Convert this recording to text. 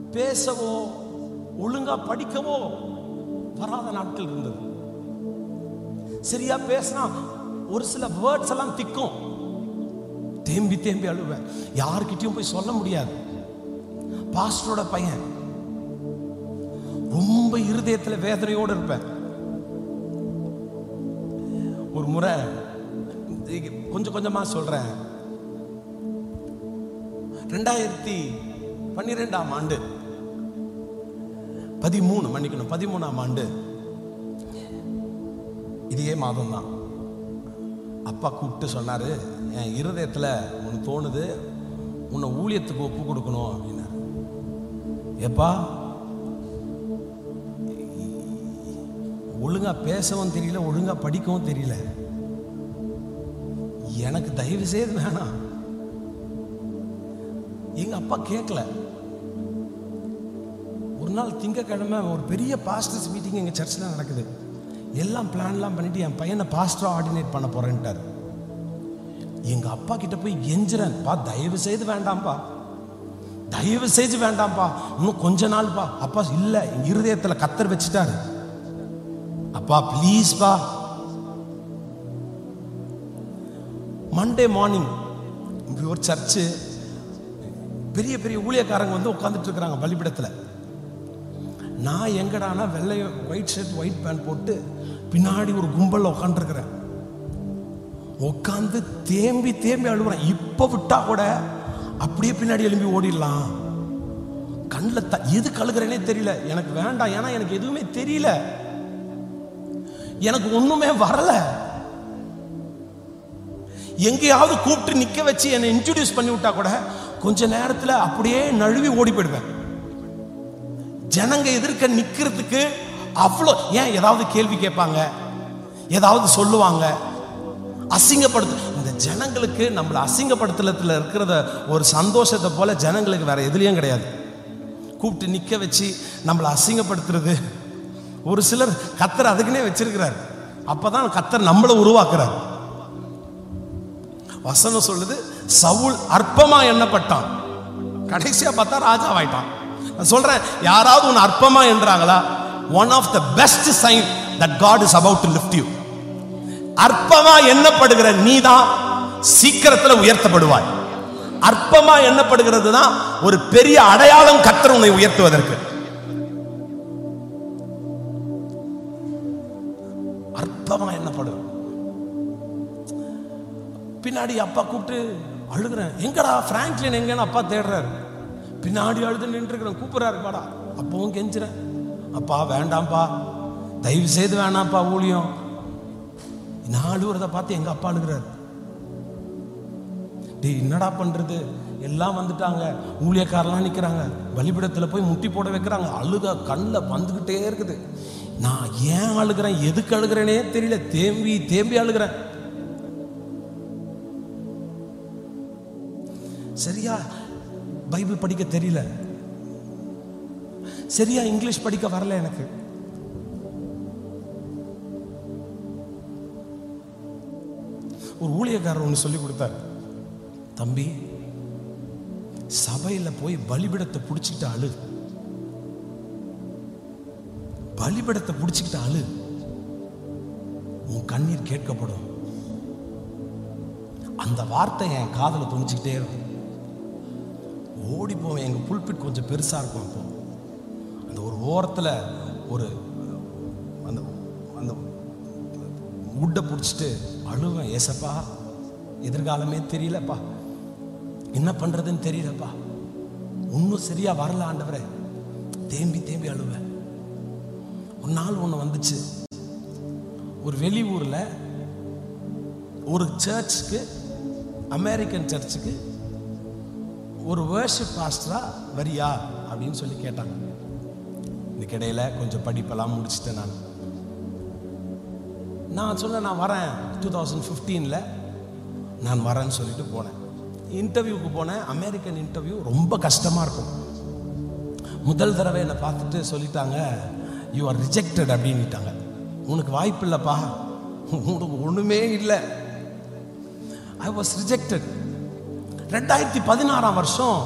பேசவோ ஒழுங்கா படிக்கவோ வராத நாட்கள் இருந்தது சரியா பேசினா ஒரு சில வேர்ட்ஸ் எல்லாம் திக்கும் தேம்பி தேம்பி அழுவேன் யார்கிட்டயும் போய் சொல்ல முடியாது பாஸ்டரோட பையன் ரொம்ப இருதயத்துல வேதனையோடு இருப்பேன் ஒரு முறை இது கொஞ்சம் கொஞ்சமா சொல்றேன் ரெண்டாயிரத்தி பன்னிரெண்டாம் ஆண்டு பதிமூணு மன்னிக்கணும் பதிமூணாம் ஆண்டு இதே மாதம் தான் அப்பா கூப்பிட்டு சொன்னாரு என் இருதயத்துல உனக்கு தோணுது உன்னை ஊழியத்துக்கு ஒப்பு கொடுக்கணும் அப்படின்னாரு ஏப்பா ஒழுங்கா பேசவும் தெரியல ஒழுங்கா படிக்கவும் தெரியல எனக்கு தயவு செய்து வேணாம் எங்க அப்பா கேட்கல ஒரு நாள் திங்கக்கிழமை ஒரு பெரிய பாஸ்டர்ஸ் மீட்டிங் எங்க சர்ச்சில் நடக்குது எல்லாம் பிளான்லாம் பண்ணிட்டு என் பையனை பாஸ்டரா ஆர்டினேட் பண்ண போறேன்ட்டாரு எங்க அப்பா கிட்ட போய் எஞ்சுறேன் பா தயவு செய்து வேண்டாம்ப்பா தயவு செய்து வேண்டாம்ப்பா இன்னும் கொஞ்ச நாள்ப்பா அப்பா இல்ல என் இருதயத்துல கத்தர் வச்சுட்டாரு அப்பா ப்ளீஸ் பா மண்டே மார்னிங் ஒரு சர்ச்சு பெரிய பெரிய ஊழியக்காரங்க வந்து உட்காந்துட்டு இருக்கிறாங்க பலிபிடத்தில் நான் எங்கடானா வெள்ளை ஒயிட் ஷர்ட் ஒயிட் பேண்ட் போட்டு பின்னாடி ஒரு கும்பல்ல உட்காந்துருக்கிறேன் உட்காந்து தேம்பி தேம்பி அழுகுறேன் இப்போ விட்டா கூட அப்படியே பின்னாடி எழும்பி ஓடிடலாம் கண்ணில் த எதுக்கு அழுகிறேனே தெரியல எனக்கு வேண்டாம் ஏன்னா எனக்கு எதுவுமே தெரியல எனக்கு ஒண்ணுமே வரல எங்கேயாவது கூப்பிட்டு நிக்க வச்சு என்னை இன்ட்ரடியூஸ் பண்ணி விட்டா கூட கொஞ்ச நேரத்துல அப்படியே நழுவி ஓடி போயிடுவேன் ஜனங்க எதிர்க்க நிக்கிறதுக்கு அவ்வளோ ஏன் ஏதாவது கேள்வி கேட்பாங்க ஏதாவது சொல்லுவாங்க அசிங்கப்படுத்து இந்த ஜனங்களுக்கு நம்மளை அசிங்கப்படுத்துறதுல இருக்கிறத ஒரு சந்தோஷத்தை போல ஜனங்களுக்கு வேற எதுலயும் கிடையாது கூப்பிட்டு நிக்க வச்சு நம்மளை அசிங்கப்படுத்துறது ஒரு சிலர் கத்தர் அதுக்குன்னே வச்சிருக்கிறார் அப்பதான் கத்தர் நம்மளை உருவாக்குறார் வசனம் சொல்லுது சவுல் அற்பமா எண்ணப்பட்டான் கடைசியா பார்த்தா ராஜாவாயிட்டான் நான் சொல்றேன் யாராவது உன்னை அற்பமா என்றாங்களா one of the best sign that God is about to lift you அற்பமா எண்ணப்படுகிற நீதான் சீக்கிரத்துல உயர்த்தப்படுவாய் அற்பமா எண்ணப்படுகிறது தான் ஒரு பெரிய அடையாளம் கத்தர் உன்னை உயர்த்துவதற்கு அற்பமா எண்ணப்படும் பின்னாடி அப்பா கூப்பிட்டு அழுகுறேன் எங்கடா பிராங்க்லின் எங்கன்னு அப்பா தேடுறாரு பின்னாடி அழுது நின்றுக்கிறேன் கூப்பிடுறாரு பாடா அப்பவும் கெஞ்சுறேன் அப்பா வேண்டாம்ப்பா தயவு செய்து வேணாம்ப்பா ஊழியம் நான் அழுகுறத பார்த்து எங்க அப்பா அழுகுறாரு டேய் என்னடா பண்றது எல்லாம் வந்துட்டாங்க ஊழியக்காரெல்லாம் நிக்கிறாங்க பலிபிடத்துல போய் முட்டி போட வைக்கிறாங்க அழுக கண்ணில் வந்துகிட்டே இருக்குது நான் ஏன் அழுகிறேன் எதுக்கு அழுகிறேனே தெரியல தேம்பி தேம்பி அழுகிறேன் சரியா பைபிள் படிக்க தெரியல சரியா இங்கிலீஷ் படிக்க வரல எனக்கு ஒரு ஊழியக்காரர் ஒன்று சொல்லி கொடுத்தார் தம்பி சபையில போய் பலிபிடத்தை பிடிச்சிக்கிட்டு அழு பலிபிடத்தை பிடிச்சிக்கிட்டு அழு உன் கண்ணீர் கேட்கப்படும் அந்த வார்த்தை என் காதுல துணிச்சுக்கிட்டே இருக்கும் ஓடி போவேன் எங்க புல்பிட் கொஞ்சம் பெருசா இருக்கும் அப்போ அந்த ஒரு ஓரத்துல ஒரு அந்த அந்த உட்டை பிடிச்சிட்டு அழுவேன் ஏசப்பா எதிர்காலமே தெரியலப்பா என்ன பண்றதுன்னு தெரியலப்பா ஒன்றும் சரியா வரல ஆண்டவரே தேம்பி தேம்பி அழுவேன் ஒரு நாள் ஒன்று வந்துச்சு ஒரு வெளியூர்ல ஒரு சர்ச்சுக்கு அமெரிக்கன் சர்ச்சுக்கு ஒரு வேர்ஷிப் பாஸ்டரா வரியா அப்படின்னு சொல்லி கேட்டாங்க இதுக்கிடையில கொஞ்சம் படிப்பெல்லாம் முடிச்சிட்டேன் நான் நான் சொன்னேன் நான் வரேன் டூ தௌசண்ட் ஃபிஃப்டீனில் நான் வரேன்னு சொல்லிட்டு போனேன் இன்டர்வியூக்கு போனேன் அமெரிக்கன் இன்டர்வியூ ரொம்ப கஷ்டமாக இருக்கும் முதல் தடவை என்னை பார்த்துட்டு சொல்லிட்டாங்க யூ ஆர் ரிஜெக்டட் அப்படின்னுட்டாங்க உனக்கு வாய்ப்பு இல்லைப்பா உனக்கு ஒன்றுமே இல்லை ஐ வாஸ் ரிஜெக்டட் ரெண்டாயிரத்தி பதினாறாம் வருஷம்